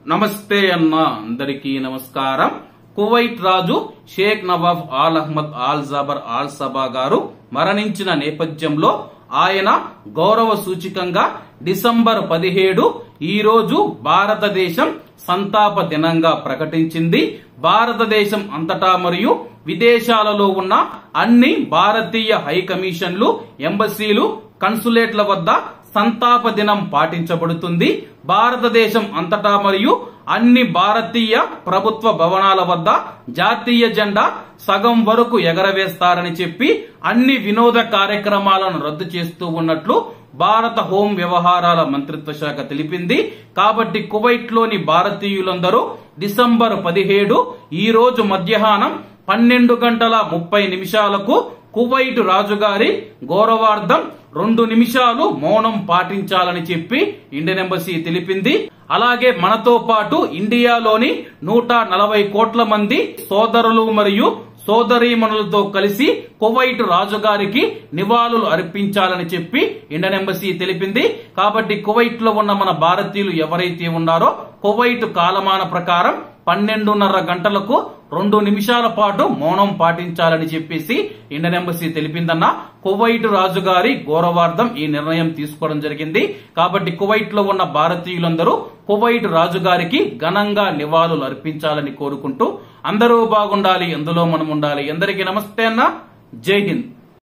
నమస్తే అన్న అందరికీ నమస్కారం కువైట్ రాజు Sheikh Nawaf Al Ahmad Al Jaber Al Sabah గారు మరణించిన నేపథ్యంలో ఆయన గౌరవ సూచికంగా డిసెంబర్ పదిహేడు ఈ రోజు భారతదేశం సంతాప దినంగా ప్రకటించింది భారతదేశం అంతటా మరియు విదేశాలలో ఉన్న అన్ని భారతీయ హై కమిషన్లు ఎంబసీలు కన్సులేట్ల వద్ద సంతాప దినం పాటించబడుతుంది భారతదేశం అంతటా మరియు అన్ని భారతీయ ప్రభుత్వ భవనాల వద్ద జాతీయ జెండా సగం వరకు ఎగరవేస్తారని చెప్పి అన్ని వినోద కార్యక్రమాలను రద్దు చేస్తూ ఉన్నట్లు భారత హోం వ్యవహారాల మంత్రిత్వ శాఖ తెలిపింది కాబట్టి కువైట్ లోని భారతీయులందరూ డిసెంబర్ పదిహేడు ఈ రోజు మధ్యాహ్నం పన్నెండు గంటల ముప్పై నిమిషాలకు కువైట్ రాజుగారి గౌరవార్థం రెండు నిమిషాలు మౌనం పాటించాలని చెప్పి ఇండియన్ ఎంబసీ తెలిపింది అలాగే మనతో పాటు ఇండియాలోని నూట నలభై కోట్ల మంది సోదరులు మరియు సోదరీమణులతో కలిసి కువైట్ రాజుగారికి నివాళులు అర్పించాలని చెప్పి ఇండియన్ ఎంబసీ తెలిపింది కాబట్టి కువైట్ లో ఉన్న మన భారతీయులు ఎవరైతే ఉన్నారో కువైట్ కాలమాన ప్రకారం పన్నెండున్నర గంటలకు రెండు నిమిషాల పాటు మౌనం పాటించాలని చెప్పేసి ఇండియన్ ఎంబసీ తెలిపిందన్న కువైట్ రాజుగారి గౌరవార్థం ఈ నిర్ణయం తీసుకోవడం జరిగింది కాబట్టి కువైట్ లో ఉన్న భారతీయులందరూ కువైట్ రాజుగారికి ఘనంగా నివాళులు అర్పించాలని కోరుకుంటూ అందరూ బాగుండాలి అందులో మనం ఉండాలి అందరికీ నమస్తే అన్న జై హింద్